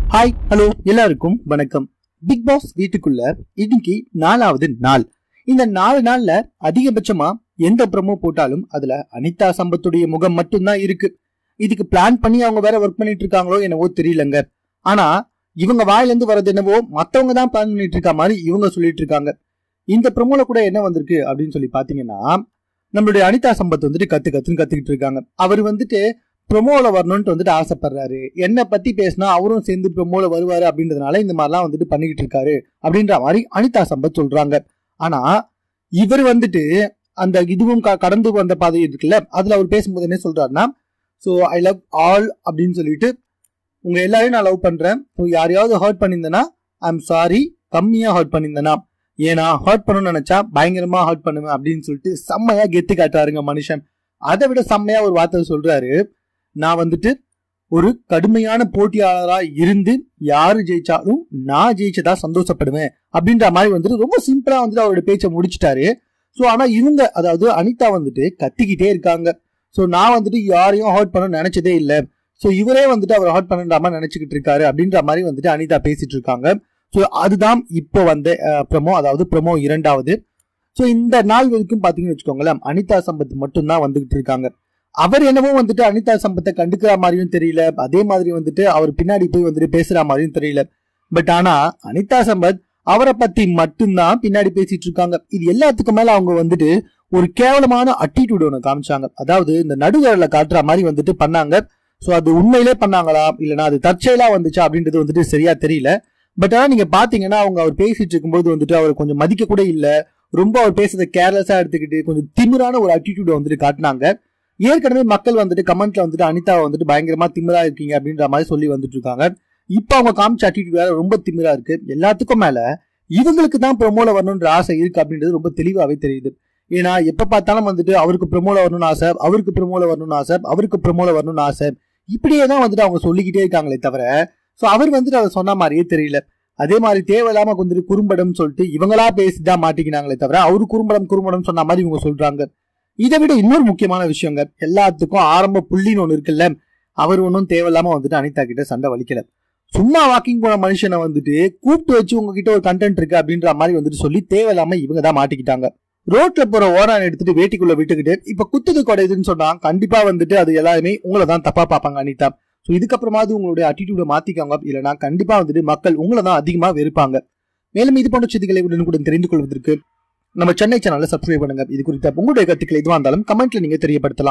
hi hello எல்லாருக்கும் வணக்கம் big pass வீட்டுக்குள்ள இன்னைக்கு நாலாவது நாள் இந்த நாலு நாள்ல அதிகபட்சமா எந்த ப்ரமோ போட்டாலும் அதுல அனிதா சம்பத்துடைய முகம் மட்டும்தான் இருக்கு இதுக்கு பிளான் பண்ணி அவங்க வேற ஒர்க் பண்ணிட்டு இருக்காங்களோ என்னவோ தெரியலங்க ஆனா இவங்க வாயில இருந்து வர்றது என்னவோ மத்தவங்க தான் பிளான் பண்ணிட்டு இருக்க மாதிரி இவங்க சொல்லிட்டு இருக்காங்க இந்த ப்ரமோல கூட என்ன வந்திருக்கு அப்படின்னு சொல்லி பாத்தீங்கன்னா நம்மளுடைய அனிதா சம்பத் வந்துட்டு கத்து கத்துன்னு கத்துக்கிட்டு இருக்காங்க அவர் வந்துட்டு ப்ரொமோல வரணும்னு வந்துட்டு ஆசைப்படுறாரு என்ன பத்தி பேசினா அவரும் சேர்ந்து ப்ரொமோல வருவாரு அப்படின்றதுனால இந்த மாதிரிலாம் வந்துட்டு பண்ணிக்கிட்டு இருக்காரு அப்படின்ற மாதிரி அனிதா சம்பத் சொல்றாங்க ஆனா இவர் வந்துட்டு அந்த இதுவும் க- கடந்து வந்த பாதை இருக்குல்ல அதுல அவர் பேசும்போது என்ன சொல்றாருன்னா ஸோ ஐ லவ் ஆல் அப்படின்னு சொல்லிட்டு உங்க எல்லாரையும் நான் லவ் பண்றேன் ஸோ யாரையாவது ஹர்ட் பண்ணியிருந்தேன்னா ஐ எம் சாரி கம்மியா ஹர்ட் பண்ணியிருந்தேனா ஏன்னா ஹர்ட் பண்ணணும்னு நினைச்சா பயங்கரமா ஹர்ட் பண்ணுவேன் அப்படின்னு சொல்லிட்டு செம்மையா கெத்து காட்டுறாருங்க மனுஷன் அதை விட செம்மையா ஒரு வார்த்தை சொல்றாரு நான் வந்துட்டு ஒரு கடுமையான போட்டியாளரா இருந்து யாரு ஜெயிச்சாலும் நான் ஜெயிச்சதா சந்தோஷப்படுவேன் அப்படின்ற மாதிரி வந்துட்டு ரொம்ப சிம்பிளா வந்துட்டு அவரோட பேச்சை முடிச்சிட்டாரு ஸோ ஆனா இவங்க அதாவது அனிதா வந்துட்டு கத்திக்கிட்டே இருக்காங்க ஸோ நான் வந்துட்டு யாரையும் ஹர்ட் பண்ண நினைச்சதே இல்லை ஸோ இவரே வந்துட்டு அவர் ஹர்ட் பண்ணுற மாதிரி நினைச்சுக்கிட்டு இருக்காரு அப்படின்ற மாதிரி வந்துட்டு அனிதா பேசிட்டு இருக்காங்க ஸோ அதுதான் இப்போ வந்த ப்ரமோ அதாவது ப்ரமோ இரண்டாவது ஸோ இந்த நாள் வரைக்கும் பார்த்தீங்கன்னு வச்சுக்கோங்களேன் அனிதா சம்பத் மட்டும்தான் வந்துகிட்டு இருக்காங்க அவர் என்னவோ வந்துட்டு அனிதா சம்பத்தை கண்டுக்கிற மாதிரியும் தெரியல அதே மாதிரி வந்துட்டு அவர் பின்னாடி போய் வந்துட்டு பேசுற மாதிரியும் தெரியல பட் ஆனா அனிதா சம்பத் அவரை பத்தி மட்டும்தான் பின்னாடி பேசிட்டு இருக்காங்க இது எல்லாத்துக்கும் மேல அவங்க வந்துட்டு ஒரு கேவலமான அட்டிடியூட் ஒன்று காமிச்சாங்க அதாவது இந்த நடுவரில் காட்டுற மாதிரி வந்துட்டு பண்ணாங்க ஸோ அது உண்மையிலே பண்ணாங்களா இல்லைன்னா அது தற்செயலா வந்துச்சா அப்படின்றது வந்துட்டு சரியா தெரியல பட் ஆனா நீங்க பாத்தீங்கன்னா அவங்க அவர் பேசிட்டு இருக்கும்போது வந்துட்டு அவர் கொஞ்சம் மதிக்க கூட இல்ல ரொம்ப அவர் பேசுறத கேர்லெஸ்ஸா எடுத்துக்கிட்டு கொஞ்சம் திமிரான ஒரு அட்டிடியூட் வந்துட்டு காட்டினாங்க ஏற்கனவே மக்கள் வந்துட்டு கமெண்ட்ல வந்துட்டு அனிதாவை வந்துட்டு பயங்கரமா திமிரா இருக்கீங்க அப்படின்ற மாதிரி சொல்லி வந்துட்டு இருக்காங்க இப்போ அவங்க காமிச்ச அட்டிடியூட் வேற ரொம்ப திமிரா இருக்கு எல்லாத்துக்கும் மேல இவங்களுக்கு தான் ப்ரொமோல வரணுன்ற ஆசை இருக்கு அப்படின்றது ரொம்ப தெளிவாவே தெரியுது ஏன்னா எப்ப பார்த்தாலும் வந்துட்டு அவருக்கு ப்ரொமோல வரணும்னு ஆசை அவருக்கு ப்ரொமோல வரணும்னு ஆசை அவருக்கு ப்ரொமோல வரணும்னு ஆசை இப்படியே தான் வந்துட்டு அவங்க சொல்லிக்கிட்டே இருக்காங்களே தவிர ஸோ அவர் வந்துட்டு அதை சொன்ன மாதிரியே தெரியல அதே மாதிரி தேவையில்லாம வந்துட்டு குறும்படம் சொல்லிட்டு இவங்களா பேசிதான் மாட்டிக்கினாங்களே தவிர அவரு குறும்படம் குறும்படம் சொன்ன மாதிரி இவங்க சொல்றாங்க இதை விட இன்னொரு முக்கியமான விஷயங்க எல்லாத்துக்கும் ஆரம்ப புள்ளின்னு ஒண்ணு இருக்குல்ல அவர் ஒன்றும் தேவையில்லாம வந்துட்டு அனிதா கிட்ட சண்டை வலிக்கல சும்மா வாக்கிங் போன மனுஷனை வந்துட்டு கூப்பிட்டு வச்சு உங்ககிட்ட ஒரு கண்டென்ட் இருக்கு அப்படின்ற மாதிரி வந்துட்டு சொல்லி தேவையில்லாம இவங்க தான் மாட்டிக்கிட்டாங்க ரோட்ல போற ஓரான் எடுத்துட்டு வேட்டிக்குள்ள விட்டுக்கிட்டு இப்ப குத்துது கொடையுதுன்னு சொன்னா கண்டிப்பா வந்துட்டு அது எல்லாருமே உங்களை தான் தப்பா பார்ப்பாங்க அனிதா ஸோ இதுக்கப்புறமாவது உங்களுடைய அட்டிடியூட மாத்திக்கோங்க இல்லைன்னா கண்டிப்பா வந்துட்டு மக்கள் உங்களை தான் அதிகமா வெறுப்பாங்க மேலும் இது போன்ற செய்திகளை உடனுக்குடன் தெரிந்து கொள்வதற்கு நம்ம சென்னை சேனலை சப்ஸ்கிரைப் பண்ணுங்க இது குறித்த உங்களுடைய கருத்துக்கள் எதுவாக இருந்தாலும் கமெண்ட்ல நீங்க தெரியப்படுத்தலாம்